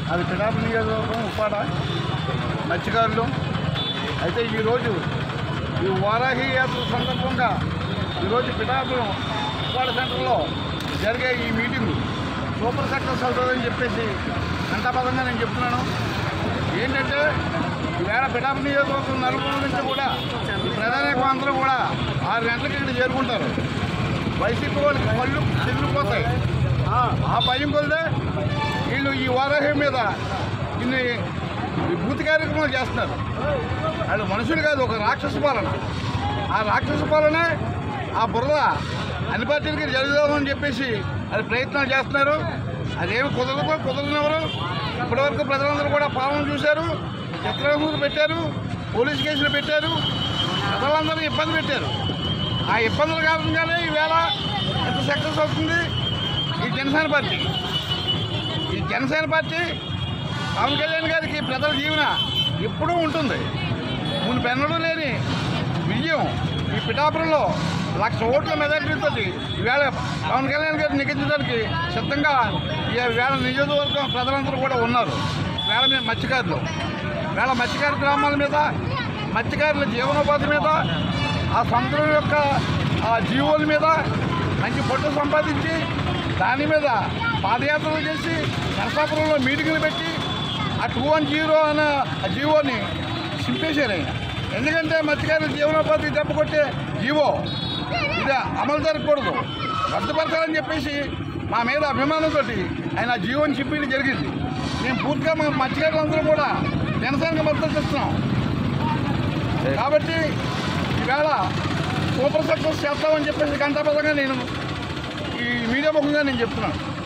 అది పిడాపు నియోజకవర్గం ఉప్పాడ మత్స్యకారులు అయితే ఈరోజు ఈ వారాహి యాత్ర సందర్భంగా ఈరోజు పిఠాపురం ఉప్పాడ సెంటర్లో జరిగే ఈ మీటింగు సూపర్ సక్సెస్ అవుతుందని చెప్పేసి అంటాపదంగా నేను చెప్తున్నాను ఏంటంటే ఈవేళ పిఠాపు నియోజకవర్గం నలుగురు నుంచి కూడా ఈ ప్రధానికం అందరూ కూడా ఆరు గంటలకి ఇక్కడ చేరుకుంటారు వైసీపీ వాళ్ళకి పళ్ళు చెల్లిపోతాయి ఆ భయం కొలిదే వీళ్ళు ఈ వారాహి మీద ఇన్ని ఈ భూతి కార్యక్రమాలు చేస్తున్నారు వాళ్ళు మనుషులు కాదు ఒక రాక్షస పాలన ఆ రాక్షస పాలన ఆ బురద అన్ని పార్టీలకి జరుగుదామని చెప్పేసి అది ప్రయత్నాలు చేస్తున్నారు అదేమి కుదరదు కుదరనివ్వరు ఇప్పటివరకు ప్రజలందరూ కూడా పాలన చూశారు చిత్రహింసలు పెట్టారు పోలీసు కేసులు పెట్టారు ప్రజలందరినీ ఇబ్బంది పెట్టారు ఆ ఇబ్బందుల కారణంగానే ఈవేళ ఎంత సక్సెస్ అవుతుంది ఈ జనసేన పార్టీ ఈ జనసేన పార్టీ పవన్ కళ్యాణ్ గారికి ప్రజల జీవన ఎప్పుడూ ఉంటుంది మును పెన్నడూ లేని విజయం ఈ పిఠాపురంలో లక్ష ఓట్ల మెజార్టీతో ఈవేళ పవన్ కళ్యాణ్ గారిని నెగ్గించడానికి సిద్ధంగా ఈ వేళ నియోజకవర్గం ప్రజలందరూ కూడా ఉన్నారు వేళ మేము మత్స్యకారులు వేళ మత్స్యకార గ్రామాల మీద మత్స్యకారుల జీవనోపాధి మీద ఆ సముద్రం యొక్క ఆ జీవుల మీద మంచి పట్టు సంపాదించి దాని మీద పాదయాత్రలు చేసి నరసాపురంలో మీటింగ్లు పెట్టి ఆ టూ వన్ జీరో అనే ఆ జీవోని చింపేశారు ఆయన ఎందుకంటే మత్స్యకారుల జీవనోపాధి దెబ్బ కొట్టే జీవో ఇది అమలు జరగకూడదు రద్దుపరచాలని చెప్పేసి మా మీద అభిమానంతో ఆయన ఆ జీవోని చింపేయడం జరిగింది మేము పూర్తిగా మా మత్స్యకారులందరూ కూడా జనసేనకు మద్దతు ఇస్తున్నాం కాబట్టి ఈవేళ సూపర్ సక్సెస్ చేస్తామని చెప్పేసి గంటాపదంగా నేను ఈ మీడియా ముఖంగా నేను చెప్తున్నాను